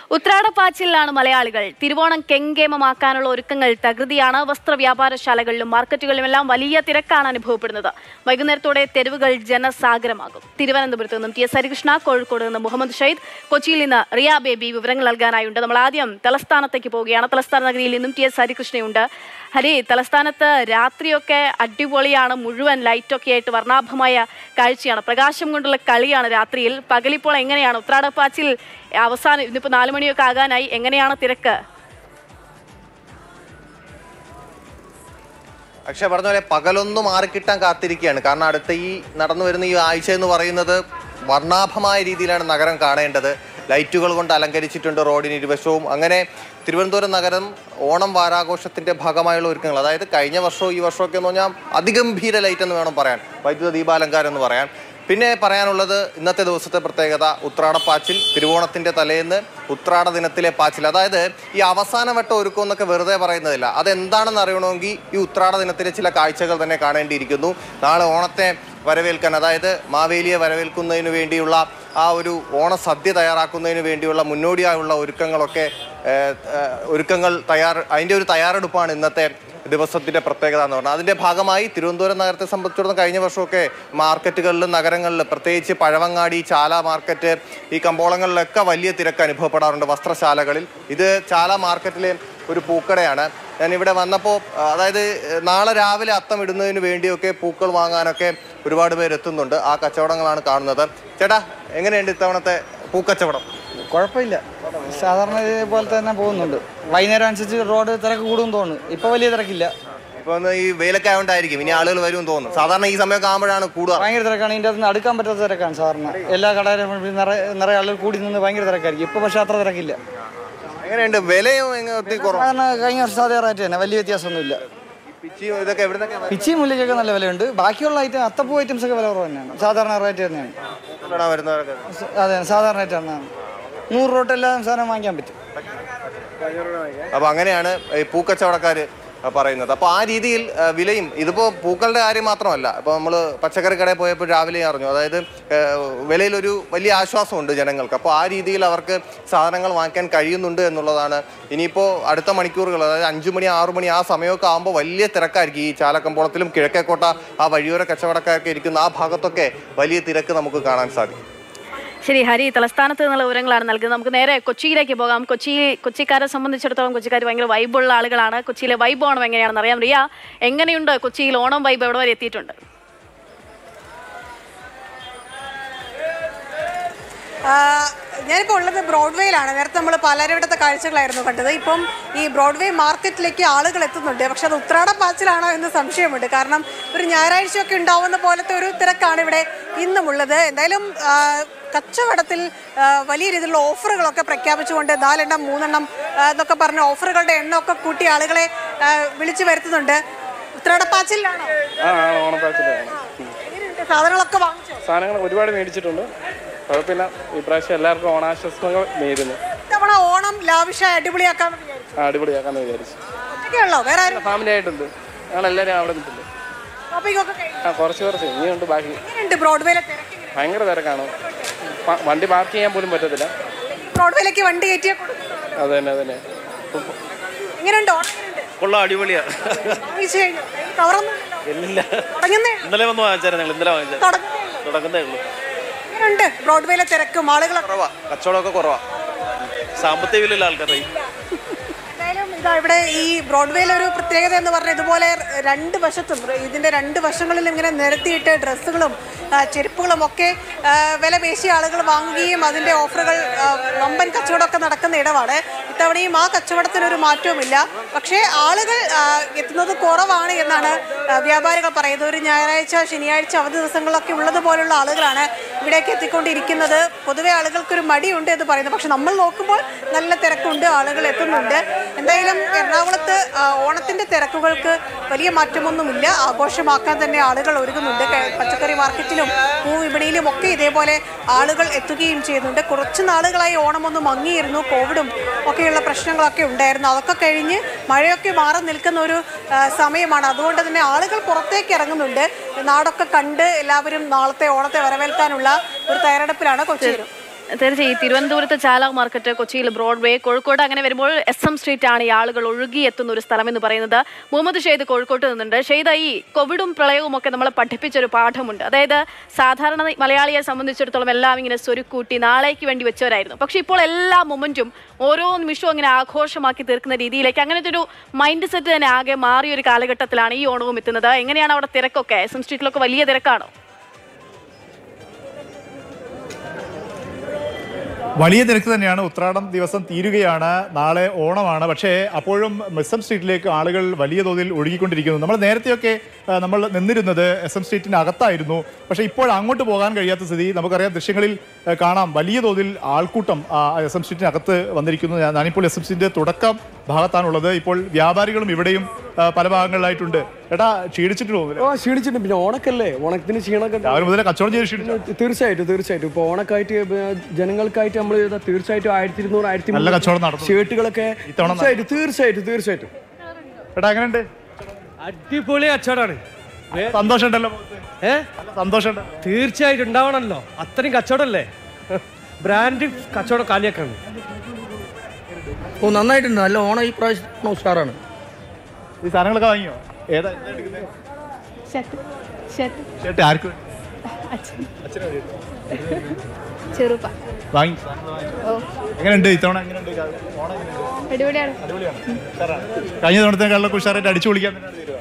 ഉത്രാടപ്പാച്ചിലാണ് മലയാളികൾ തിരുവോണം കെങ്കേമമാക്കാനുള്ള ഒരുക്കങ്ങൾ തകൃതിയാണ് വസ്ത്രവ്യാപാരശാലകളിലും മാർക്കറ്റുകളിലും എല്ലാം വലിയ തിരക്കാണ് അനുഭവപ്പെടുന്നത് വൈകുന്നേരത്തോടെ തെരുവുകൾ ജനസാഗരമാകും തിരുവനന്തപുരത്ത് നിന്നും ടി എസ് ഹരികൃഷ്ണ കോഴിക്കോട് നിന്ന് മുഹമ്മദ് ഷെയ്ദ് കൊച്ചിയിൽ നിന്ന് റിയ ബേബി വിവരങ്ങൾ നൽകാനായുണ്ട് നമ്മൾ ആദ്യം തലസ്ഥാനത്തേക്ക് പോവുകയാണ് തലസ്ഥാന നഗരിയിൽ നിന്നും ടി എസ് ഹരികൃഷ്ണയുണ്ട് ഹരി തലസ്ഥാനത്ത് രാത്രിയൊക്കെ അടിപൊളിയാണ് മുഴുവൻ ലൈറ്റൊക്കെ ആയിട്ട് വർണ്ണാഭമായ കാഴ്ചയാണ് പ്രകാശം കൊണ്ടുള്ള കളിയാണ് രാത്രിയിൽ പകലിപ്പോൾ എങ്ങനെയാണ് ഉത്രാടപ്പാച്ചിൽ അവസാനം ഇന്നിപ്പോൾ നാല് മണിയൊക്കെ ആകാനായി എങ്ങനെയാണ് തിരക്ക് അക്ഷയ പറഞ്ഞ പോലെ പകലൊന്നും മാറിക്കിട്ടാൻ കാത്തിരിക്കുകയാണ് കാരണം അടുത്ത ഈ നടന്നു വരുന്ന ഈ ആഴ്ച എന്ന് പറയുന്നത് വർണ്ണാഭമായ രീതിയിലാണ് നഗരം കാണേണ്ടത് ലൈറ്റുകൾ കൊണ്ട് അലങ്കരിച്ചിട്ടുണ്ട് റോഡിന് ഇരുവശവും അങ്ങനെ തിരുവനന്തപുരം നഗരം ഓണം വാരാഘോഷത്തിന്റെ ഭാഗമായുള്ള ഒരുക്കങ്ങൾ അതായത് കഴിഞ്ഞ വർഷവും ഈ വർഷമൊക്കെ എന്ന് പറഞ്ഞാൽ അതിഗംഭീര ലൈറ്റ് എന്ന് വേണം പറയാൻ വൈദ്യുത ദീപാലങ്കാരം എന്ന് പറയാൻ പിന്നെ പറയാനുള്ളത് ഇന്നത്തെ ദിവസത്തെ പ്രത്യേകത ഉത്രാടപ്പാച്ചിൽ തിരുവോണത്തിന്റെ തലേന്ന് ഉത്രാട ദിനത്തിലെ പാച്ചിൽ അതായത് ഈ അവസാനവട്ട ഒരുക്കം എന്നൊക്കെ വെറുതെ പറയുന്നതില്ല അതെന്താണെന്ന് അറിയണമെങ്കിൽ ഈ ഉത്രാട ദിനത്തിലെ ചില കാഴ്ചകൾ തന്നെ കാണേണ്ടിയിരിക്കുന്നു നാളെ ഓണത്തെ വരവേൽക്കാൻ അതായത് മാവേലിയെ വരവേൽക്കുന്നതിന് വേണ്ടിയുള്ള ആ ഒരു ഓണസദ്യ തയ്യാറാക്കുന്നതിന് വേണ്ടിയുള്ള മുന്നോടിയായുള്ള ഒരുക്കങ്ങളൊക്കെ ഏഹ്, ഏഹ്, ഒരുക്കങ്ങൾ തയ്യാർ അതിൻ്റെ ഒരു തയ്യാറെടുപ്പാണ് ഇന്നത്തെ ദിവസത്തിന്റെ പ്രത്യേകത എന്ന് പറഞ്ഞാൽ അതിന്റെ ഭാഗമായി തിരുവനന്തപുരം നഗരത്തെ സംബന്ധിച്ചിടത്തോളം കഴിഞ്ഞ വർഷമൊക്കെ മാർക്കറ്റുകളിലും നഗരങ്ങളിലും പ്രത്യേകിച്ച് പഴവങ്ങാടി ചാല മാർക്കറ്റ് ഈ കമ്പോളങ്ങളിലൊക്കെ വലിയ തിരക്ക് അനുഭവപ്പെടാറുണ്ട് വസ്ത്രശാലകളിൽ ഇത് ചാല മാർക്കറ്റിലെ ഒരു പൂക്കടയാണ് ഞാൻ ഇവിടെ വന്നപ്പോൾ അതായത് ഏഹ്, നാളെ രാവിലെ അത്തം ഇടുന്നതിന് വേണ്ടിയൊക്കെ പൂക്കൾ വാങ്ങാനൊക്കെ ഒരുപാട് പേര് എത്തുന്നുണ്ട് ആ കച്ചവടങ്ങളാണ് കാണുന്നത് ചേട്ടാ എങ്ങനെയുണ്ട് ഇത്തവണത്തെ പൂക്കച്ചവടം കുഴപ്പമില്ല സാധാരണ പോലെ തന്നെ പോകുന്നുണ്ട് വൈകുന്നേരം അനുസരിച്ച് റോഡ് തിരക്ക് കൂടും തോന്നുന്നു ഇപ്പൊ വലിയ തിരക്കില്ല ഇപ്പൊ ഒന്ന് ഈ വെയിലൊക്കെ ആയതുകൊണ്ടായിരിക്കും ഇനി ആളുകൾ വരുമെന്ന് തോന്നുന്നു സാധാരണ ഈ സമയമൊക്കെ ആകുമ്പോഴാണ് കൂടുക ഭയങ്കര തിരക്കാണ് ഇതിൻ്റെ അകത്ത് അടുക്കാൻ പറ്റാത്ത തിരക്കാണ് സാധാരണ എല്ലാ കടയിലും നിറയെ നിറയെ ആളുകൾ കൂടി നിന്ന് ഭയങ്കര തിരക്കായിരിക്കും ഇപ്പൊ പക്ഷെ അത്ര തിരക്കില്ല എങ്ങനെയുണ്ട് വിലയും എങ്ങനെ ഒത്തിരി കുറവ് സാധാരണ കഴിഞ്ഞ വർഷം അതേ റേറ്റ് തന്നെ വലിയ വ്യത്യാസമൊന്നുമില്ല പിച്ചിയും ഇതൊക്കെ എവിടുന്നൊക്കെ പിച്ചിയും മുല്ലിക്കൊക്കെ നല്ല വിലയുണ്ട് ബാക്കിയുള്ള ഐറ്റം അത്തപ്പൂ ഐറ്റംസ് ഒക്കെ വില കുറവ് തന്നെയാണ് സാധാരണ റേറ്റ് തന്നെയാണ് വരുന്നവരൊക്കെ വരുന്നവരൊക്കെ സ- അതെ സാധാരണ റേറ്റ് ആണ് നൂറ് റോട്ട് എല്ലാ സാധനവും വാങ്ങിക്കാൻ പറ്റും അപ്പൊ അങ്ങനെയാണ് ഈ പൂക്കച്ചവടക്കാര് പറയുന്നത് അപ്പോൾ ആ രീതിയിൽ ആ, വിലയും ഇതിപ്പോൾ പൂക്കളുടെ കാര്യം മാത്രമല്ല ഇപ്പോൾ നമ്മൾ പച്ചക്കറി കടയിൽ പോയപ്പോൾ രാവിലെ അറിഞ്ഞു അതായത് ആ, വിലയിലൊരു വലിയ ആശ്വാസമുണ്ട് ജനങ്ങൾക്ക് അപ്പോൾ ആ രീതിയിൽ അവർക്ക് സാധനങ്ങൾ വാങ്ങിക്കാൻ കഴിയുന്നുണ്ട് എന്നുള്ളതാണ് ഇനിയിപ്പോൾ അടുത്ത മണിക്കൂറുകൾ അതായത് അഞ്ചു മണി ആറു മണി ആ സമയമൊക്കെ ആകുമ്പോൾ വലിയ തിരക്കായിരിക്കും ഈ ചാലക്കമ്പോളത്തിലും കിഴക്കേക്കോട്ട ആ വഴിയോര കച്ചവടക്കാരൊക്കെ ഇരിക്കുന്ന ആ ഭാഗത്തൊക്കെ വലിയ തിരക്ക് നമുക്ക് കാണാൻ സാധിക്കും ശരി ഹരി തലസ്ഥാനത്ത് നിന്നുള്ള വിവരങ്ങളാണ് നൽകുന്നത് നമുക്ക് നേരെ കൊച്ചിയിലേക്ക് പോകാം കൊച്ചി കൊച്ചിക്കാരെ സംബന്ധിച്ചിടത്തോളം കൊച്ചിക്കാർ ഭയങ്കര വൈബുള്ള ആളുകളാണ് കൊച്ചിയിലെ വൈബ് ഓണം എങ്ങനെയാണെന്ന് അറിയാം റിയ എങ്ങനെയുണ്ട് കൊച്ചിയിൽ ഓണം വൈബ് എവിടെ വരെ എത്തിയിട്ടുണ്ട് ആഹ് ഞാനിപ്പോൾ ഉള്ളത് ബ്രോഡ്വേയിലാണ് നേരത്തെ നമ്മൾ പലരിടത്തെ കാഴ്ചകളായിരുന്നു കണ്ടത് ഇപ്പം ഈ ബ്രോഡ്വേ മാർക്കറ്റിലേക്ക് ആളുകൾ എത്തുന്നുണ്ട് പക്ഷെ അത് ഉത്രാട പാച്ചിലാണോ എന്ന് സംശയമുണ്ട് കാരണം ഒരു ഞായറാഴ്ചയൊക്കെ ഉണ്ടാവുന്ന പോലത്തെ ഒരു തിരക്കാണ് ഇവിടെ ഇന്നുമുള്ളത് എന്തായാലും ആഹ് കച്ചവടത്തിൽ ആഹ് വലിയ രീതിയിലുള്ള ഓഫറുകളൊക്കെ പ്രഖ്യാപിച്ചുകൊണ്ട് നാലെണ്ണം മൂന്നെണ്ണം ആഹ് എന്നൊക്കെ പറഞ്ഞ ഓഫറുകളുടെ എണ്ണമൊക്കെ കൂട്ടി ആളുകളെ ആഹ് വിളിച്ചു വരുത്തുന്നുണ്ട് ഉത്രാടപ്പാച്ചിലാണോ ആ ഓണപ്പാച്ചിലാണ് എങ്ങനെയുണ്ട്? സാധനങ്ങളൊക്കെ വാങ്ങിച്ചോ സാധനങ്ങൾ ഒരുപാട് മേടിച്ചിട്ടുണ്ട് കുഴപ്പമില്ല ഇപ്രാവശ്യം എല്ലാവർക്കും ഓണാശംസകൾ നേരുന്നു ഇത്തവണ ഓണം ലാവിഷായി അടിപൊളിയാക്കാന്ന് വിചാരിച്ചു ആ അടിപൊളിയാക്കാന്ന് വിചാരിച്ചു ഒറ്റയ്ക്കുള്ളോ വേറെ ആരും ഫാമിലി ആയിട്ടുണ്ട് ഞങ്ങളെല്ലാവരും അവിടെ നിൽക്കുന്നു ഷോപ്പിംഗ് ഒക്കെ കഴിഞ്ഞു ആ കുറച്ച് കുറച്ച് ഇനിയുണ്ട് ബാക്കി എങ്ങനെയുണ്ട് ബ്രോഡ്വേയിലെ തിരക്ക് എങ്ങനെയുണ്ട്? ഭയങ്കര തിരക്കാണ് പ- വണ്ടി പാർക്ക് ചെയ്യാൻ പോലും പറ്റത്തില്ല ബ്രോഡ്വേയിലേക്ക് വണ്ടി കയറ്റിയാൽ കൊടുക്കുന്നുണ്ടോ? അത് തന്നെ അത് തന്നെ എങ്ങനെയുണ്ട് ഓണം എങ്ങനെയുണ്ട് കൊള്ളാം അടിപൊളിയാ വാങ്ങിച്ചു കഴിഞ്ഞോ കവറൊന്നും ഇല്ലില്ല തുടങ്ങുന്നേ ഉള്ളൂ. ഇന്നലെ വന്ന് വാങ്ങിച്ചായിരുന്നു ഞങ്ങൾ ഇന്നലെ വാങ്ങിച്ചത് തുടങ്ങുന്നേ ഉള്ളൂ. തുടങ്ങുന്നേ ഉള്ളൂ എങ്ങനെയുണ്ട് ബ്രോഡ്വേയിലെ തിരക്കും ആളുകളൊക്കെ കുറവാ കച്ചവടമൊക്കെ കുറവാ സാമ്പത്തിക വിലയില്ല ആൾക്കാരുടെ എന്തായാലും ഇതാ ഇവിടെ ഈ ബ്രോഡ്വേയിലെ ഒരു പ്രത്യേകത എന്ന് പറഞ്ഞാൽ ഇതുപോലെ രണ്ട് വശത്തും ഇതിന്റെ രണ്ട് വശങ്ങളിലും ഇങ്ങനെ നിരത്തിയിട്ട് ഡ്രസ്സുകളും ആ, ചെരുപ്പുകളും ഒക്കെ ആ, വില പേശിയ ആളുകൾ വാങ്ങുകയും അതിന്റെ ഓഫറുകൾ ആ, വമ്പൻ കച്ചവടമൊക്കെ നടക്കുന്ന ഇടമാണ് ഇത്തവണയും ആ കച്ചവടത്തിനൊരു മാറ്റവുമില്ല പക്ഷേ ആളുകൾ ആ, എത്തുന്നത് കുറവാണ് എന്നാണ് ആ, വ്യാപാരികൾ പറയുന്നത് ഒരു ഞായറാഴ്ച ശനിയാഴ്ച അവധി ദിവസങ്ങളൊക്കെ ഉള്ളതുപോലുള്ള ആളുകളാണ് ഇവിടേക്ക് എത്തിക്കൊണ്ടിരിക്കുന്നത് പൊതുവെ ആളുകൾക്കൊരു മടിയുണ്ട് എന്ന് പറയുന്നത് പക്ഷെ നമ്മൾ നോക്കുമ്പോൾ നല്ല തിരക്കുണ്ട് ആളുകൾ എത്തുന്നുണ്ട് എന്തായാലും എറണാകുളത്ത് ആ, ഓണത്തിന്റെ തിരക്കുകൾക്ക് വലിയ മാറ്റമൊന്നുമില്ല ആഘോഷമാക്കാൻ തന്നെ ആളുകൾ ഒരുങ്ങുന്നുണ്ട് ക- പച്ചക്കറി മാർക്കറ്റിലും പൂവിപണിയിലും ഒക്കെ ഇതേപോലെ ആളുകൾ എത്തുകയും ചെയ്യുന്നുണ്ട് കുറച്ച് നാളുകളായി ഓണം ഒന്ന് മങ്ങിയിരുന്നു കോവിഡും ഒക്കെയുള്ള പ്രശ്നങ്ങളൊക്കെ ഉണ്ടായിരുന്നു അതൊക്കെ കഴിഞ്ഞ് മഴയൊക്കെ മാറി നിൽക്കുന്ന ഒരു ആ, സമയമാണ് അതുകൊണ്ട് തന്നെ ആളുകൾ പുറത്തേക്ക് ഇറങ്ങുന്നുണ്ട് നാടൊക്കെ കണ്ട് എല്ലാവരും നാളത്തെ ഓണത്തെ വരവേൽക്കാനുള്ള ഒരു തയ്യാറെടുപ്പിലാണ് കൊച്ചിയിലും തീർച്ചയായും ഈ തിരുവനന്തപുരത്ത് ചാല മാർക്കറ്റ് കൊച്ചിയിൽ ബ്രോഡ്വേ കോഴിക്കോട് അങ്ങനെ വരുമ്പോൾ എസ് എം സ്ട്രീറ്റ് ആണ് ഈ ആളുകൾ ഒഴുകിയെത്തുന്ന ഒരു സ്ഥലം എന്ന് പറയുന്നത് മുഹമ്മദ് ഷെയ്ദ് കോഴിക്കോട്ട് നിന്നുണ്ട് ഷെയ്ദ് ഈ കോവിഡും പ്രളയവും ഒക്കെ നമ്മളെ പഠിപ്പിച്ച ഒരു പാഠമുണ്ട് അതായത് സാധാരണ മലയാളിയെ സംബന്ധിച്ചിടത്തോളം എല്ലാം ഇങ്ങനെ സ്വരുക്കൂട്ടി നാളേക്ക് വേണ്ടി വെച്ചവരായിരുന്നു പക്ഷെ ഇപ്പോൾ എല്ലാ മൊമെന്റും ഓരോ നിമിഷവും ഇങ്ങനെ ആഘോഷമാക്കി തീർക്കുന്ന രീതിയിലേക്ക് അങ്ങനത്തെ ഒരു മൈൻഡ് സെറ്റ് തന്നെ ആകെ മാറിയ ഒരു കാലഘട്ടത്തിലാണ് ഈ ഓണവും എത്തുന്നത് എങ്ങനെയാണ് അവിടെ തിരക്കൊക്കെ എസ് എം സ്ട്രീറ്റിലൊക്കെ വലിയ തിരക്കാണോ വലിയ തിരക്ക് തന്നെയാണ് ഉത്രാടം ദിവസം തീരുകയാണ് നാളെ ഓണമാണ് പക്ഷേ അപ്പോഴും എസ് എം സ്ട്രീറ്റിലേക്ക് ആളുകൾ വലിയ തോതിൽ ഒഴുകിക്കൊണ്ടിരിക്കുന്നു നമ്മൾ നേരത്തെയൊക്കെ ആ, നമ്മൾ നിന്നിരുന്നത് എസ് എം സ്ട്രീറ്റിന് അകത്തായിരുന്നു പക്ഷേ ഇപ്പോൾ അങ്ങോട്ട് പോകാൻ കഴിയാത്ത സ്ഥിതി നമുക്കറിയാം ദൃശ്യങ്ങളിൽ ആ, കാണാം വലിയ തോതിൽ ആൾക്കൂട്ടം എസ് എം സ്ട്രീറ്റിനകത്ത് വന്നിരിക്കുന്നു ഞാൻ- ഞാനിപ്പോൾ എസ് എം സ്ട്രീറ്റിന്റെ തുടക്കം ഭാഗത്താണുള്ളത് ഇപ്പോൾ വ്യാപാരികളും ഇവിടെയും ആ, പല ഭാഗങ്ങളിലായിട്ടുണ്ട് ഏട്ടാ ക്ഷീണിച്ചിട്ട് തോന്നുന്നില്ല ഓ ക്ഷീണിച്ചിട്ടുണ്ട് പിന്നെ ഓണക്കല്ലേ ഓണത്തിന് ക്ഷീണമൊക്കെ ഉണ്ടാവും. രാവിലെ മുതലേ കച്ചവടം ചെയ്ത് ക്ഷീണിച്ചു തീർച്ചയായിട്ടും തീർച്ചയായിട്ടും ഇപ്പോൾ ഓണക്കായിട്ട് ഇപ്പൊ ജനങ്ങൾക്കായിട്ട് നമ്മൾ തീർച്ചയായിട്ടും ആയിരത്തി ഇരുന്നൂറ് ആയിരത്തി നല്ല മുന്നൂറ് കച്ചവടം നടന്നു. ഷർട്ടുകളൊക്കെ ഇത്തവണ നടന്നു. തീർച്ചയായിട്ടും തീർച്ചയായിട്ടും തീർച്ചയായിട്ടും ഏട്ടാ എങ്ങനെയുണ്ട് അടിപൊളി കച്ചവടമാണ് സന്തോഷമുണ്ടല്ലോ ഏ സന്തോഷമുണ്ട് തീർച്ചയായിട്ടും ഉണ്ടാവണമല്ലോ അത്രയും കച്ചവടമല്ലേ ബ്രാൻഡ് കച്ചവടം കാലിയാക്കാണ് ഓ നന്നായിട്ടുണ്ട് നല്ല ഓണം ഈ പ്രാവശ്യം ഉഷാറാണ് ഈ സാധനങ്ങളൊക്കെ വാങ്ങിയോ ഏതാ എന്താ എടുക്കുന്നെ? ഷർട്ട് ആർക്ക് വേണ്ടി? ചെറുപ്പ വാങ്ങി എങ്ങനെയുണ്ട് ഇത്തവണ എങ്ങനെയുണ്ട് ഓണം എങ്ങനെയുണ്ട്? അടിപൊളിയാണ് അടിപൊളിയാണ് ഉഷാറാണ്. കഴിഞ്ഞ തവണത്തെക്കാളിലൊക്കെ ഉഷാറായിട്ട് അടിച്ചു പൊളിക്കാൻ തന്നെയാണ് തീരുമാനം.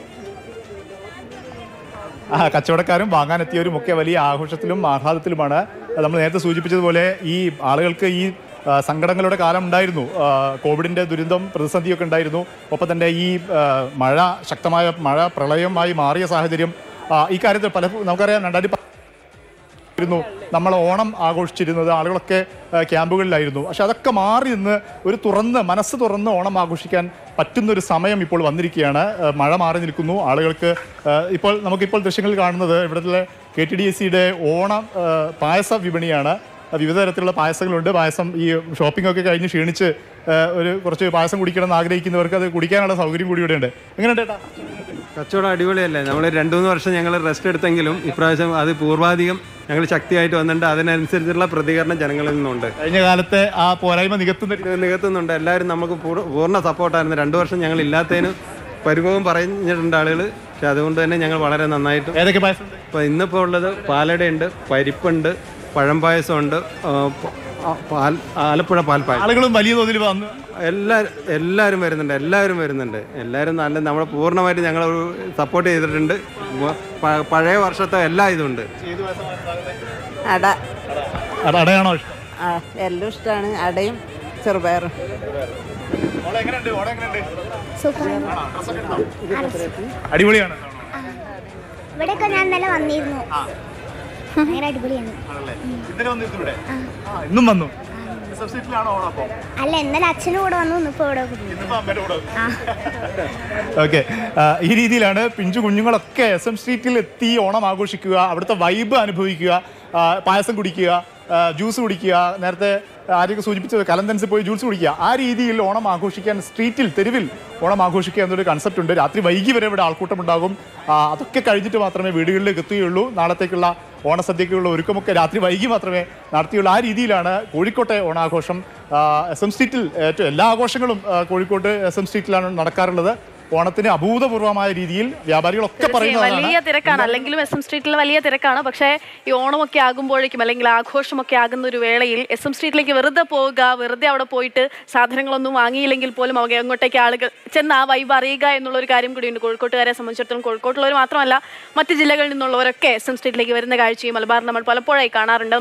ആ കച്ചവടക്കാരും വാങ്ങാനെത്തിയവരും ഒക്കെ വലിയ ആഘോഷത്തിലും ആഹ്ലാദത്തിലുമാണ് നമ്മൾ നേരത്തെ സൂചിപ്പിച്ചതുപോലെ ഈ ആളുകൾക്ക് ഈ ആ, സങ്കടങ്ങളുടെ കാലം ഉണ്ടായിരുന്നു ആ, കോവിഡിന്റെ ദുരന്തം പ്രതിസന്ധിയൊക്കെ ഉണ്ടായിരുന്നു ഒപ്പം തന്നെ ഈ ആ, മഴ ശക്തമായ മഴ പ്രളയമായി മാറിയ സാഹചര്യം ആ, ഈ കാര്യത്തിൽ പല നമുക്കറിയാം രണ്ടായിരത്തി യിരുന്നു നമ്മൾ ഓണം ആഘോഷിച്ചിരുന്നത് ആളുകളൊക്കെ ആ, ക്യാമ്പുകളിലായിരുന്നു പക്ഷെ അതൊക്കെ മാറി നിന്ന് ഒരു തുറന്ന് മനസ്സ് തുറന്ന് ഓണം ആഘോഷിക്കാൻ പറ്റുന്ന ഒരു സമയം ഇപ്പോൾ വന്നിരിക്കുകയാണ് ആ, മഴ മാറി നിൽക്കുന്നു ആളുകൾക്ക് ആ, ഇപ്പോൾ നമുക്കിപ്പോൾ ദൃശ്യങ്ങളിൽ കാണുന്നത് ഇവിടുത്തെ കെ ടി ഡി എസ് സിയുടെ ഓണം ആ, പായസ വിപണിയാണ് ആ, വിവിധ തരത്തിലുള്ള പായസങ്ങളുണ്ട് പായസം ഈ ഷോപ്പിംഗ് ഒക്കെ കഴിഞ്ഞ് ക്ഷീണിച്ച് ആ, ഒരു കുറച്ച് പായസം കുടിക്കണം എന്ന് ആഗ്രഹിക്കുന്നവർക്ക് അത് കുടിക്കാനുള്ള സൗകര്യം കൂടി ഇവിടെ ഉണ്ട് എങ്ങനെയുണ്ട് ചേട്ടാ കച്ചവടം അടിപൊളിയല്ലേ നമ്മൾ രണ്ട് മൂന്ന് വർഷം ഞങ്ങൾ റെസ്റ്റ് എടുത്തെങ്കിലും ഇപ്രാവശ്യം അത് പൂർവാധികം ഞങ്ങൾ ശക്തിയായിട്ട് വന്നിട്ടുണ്ട് അതിനനുസരിച്ചുള്ള പ്രതികരണം ജനങ്ങളിൽ നിന്നുണ്ട് കഴിഞ്ഞ കാലത്തെ ആ പോരായ്മ നികത്തുന്ന രീതി- നികത്തുന്നുണ്ട് എല്ലാവരും നമുക്ക് പൂർ- പൂർണ്ണ സപ്പോർട്ടായിരുന്നു രണ്ട് വർഷം ഞങ്ങൾ ഇല്ലാത്തതിന് പരിഭവം പറഞ്ഞിട്ടുണ്ട് ആളുകൾ പക്ഷെ അതുകൊണ്ട് തന്നെ ഞങ്ങൾ വളരെ നന്നായിട്ട് ഏതൊക്കെ പായസം ഉണ്ട്? ഇപ്പോൾ ഇന്നിപ്പോൾ ഉള്ളത് പാലടയുണ്ട് പരിപ്പുണ്ട് പഴം പായസമുണ്ട് ആ, പ- ആ, പാൽ ആലപ്പുഴ പാൽ പായസം ആളുകളും വലിയ തോതിൽ വന്ന് എല്ലാവരും എല്ലാവരും വരുന്നുണ്ട് എല്ലാവരും വരുന്നുണ്ട് എല്ലാവരും നല്ല നമ്മളെ പൂർണ്ണമായിട്ട് ഞങ്ങൾ സപ്പോർട്ട് ചെയ്തിട്ടുണ്ട് പ- പ- പഴയ വർഷത്തെ എല്ലാ ഇതുണ്ട് അട അത് അടയാണോ ഇഷ്ടം ആ എല്ലാം ഇഷ്ടമാണ് അടയും ചെറുപയറും മോളെ എങ്ങനെയുണ്ട്? മോളെ എങ്ങനെയുണ്ട്? സൂപ്പറാണ് അടിപൊളിയാണ് ഇവിടെയൊക്കെ ഞാൻ ഇന്നലെ വന്നിരുന്നു ഭയങ്കര അടിപൊളിയാണ് ആണല്ലേ? ഇന്നലെ വന്നിരുന്നു ഇവിടെ ആ, ഇന്നും വന്നു എസ് എഫ് സീറ്റിലാണോ ഓണം അപ്പോൾ അല്ല ഇന്നലെ അച്ഛനും കൂടെ വന്നു ഇന്നിപ്പോ ഇവിടെ കൂടി ഇന്നിപ്പോ അമ്മയുടെ കൂടെ ഓക്കെ ഈ രീതിയിലാണ് പിഞ്ചു കുഞ്ഞുങ്ങളൊക്കെ എസ് എം സ്ട്രീറ്റിൽ എത്തി ഓണം ആഘോഷിക്കുക അവിടുത്തെ വൈബ് അനുഭവിക്കുക ആ, പായസം കുടിക്കുക ആ, ജ്യൂസ് കുടിക്കുക നേരത്തെ ആരെയൊക്കെ സൂചിപ്പിച്ചത് കലന്തൻസിൽ പോയി ജ്യൂസ് കുടിക്കുക ആ രീതിയിൽ ഓണം ആഘോഷിക്കാൻ സ്ട്രീറ്റിൽ തെരുവിൽ ഓണം ആഘോഷിക്കുക എന്നൊരു കൺസെപ്റ്റ് ഉണ്ട് രാത്രി വൈകി വരെ ഇവിടെ ആൾക്കൂട്ടം ഉണ്ടാകും ആ, അതൊക്കെ കഴിഞ്ഞിട്ട് മാത്രമേ വീടുകളിലേക്ക് എത്തുകയുള്ളൂ നാളത്തേക്കുള്ള ഓണസദ്യക്കുള്ള ഒരുക്കമൊക്കെ രാത്രി വൈകി മാത്രമേ നടത്തിയുള്ളൂ ആ രീതിയിലാണ് കോഴിക്കോട്ടെ ഓണാഘോഷം എസ് എം സ്ട്രീറ്റിൽ ഏറ്റവും എല്ലാ ആഘോഷങ്ങളും ആ, കോഴിക്കോട്ട് എസ് എം സ്ട്രീറ്റിലാണ് നടക്കാറുള്ളത് ഓണത്തിന് അഭൂതപൂർവമായ രീതിയിൽ വ്യാപാരികളൊക്കെ തീർച്ചയായും പറയുന്നതാണ് വലിയ തിരക്കാണ് അല്ലെങ്കിലും എസ് എം സ്ട്രീറ്റിൽ വലിയ തിരക്കാണ് പക്ഷേ ഈ ഓണമൊക്കെ ആകുമ്പോഴേക്കും അല്ലെങ്കിൽ ആഘോഷമൊക്കെ ആകുന്ന ഒരു വേളയിൽ എസ് എം സ്ട്രീറ്റിലേക്ക് വെറുതെ പോവുക വെറുതെ അവിടെ പോയിട്ട് സാധനങ്ങളൊന്നും വാങ്ങിയില്ലെങ്കിൽ പോലും അവ അങ്ങോട്ടേക്ക് ആളുകൾ ചെന്ന് ആ വൈബ് അറിയുക എന്നുള്ള ഒരു കാര്യം കൂടിയുണ്ട് കോഴിക്കോട്ടുകാരെ സംബന്ധിച്ചിടത്തോളം കോഴിക്കോട്ടുള്ളവർ മാത്രമല്ല മറ്റ് ജില്ലകളിൽ നിന്നുള്ളവരൊക്കെ എസ് എം സ്ട്രീറ്റിലേക്ക് വരുന്ന കാഴ്ചയും മലബാർ നമ്മൾ പലപ്പോഴായി കാണാറുണ്ട്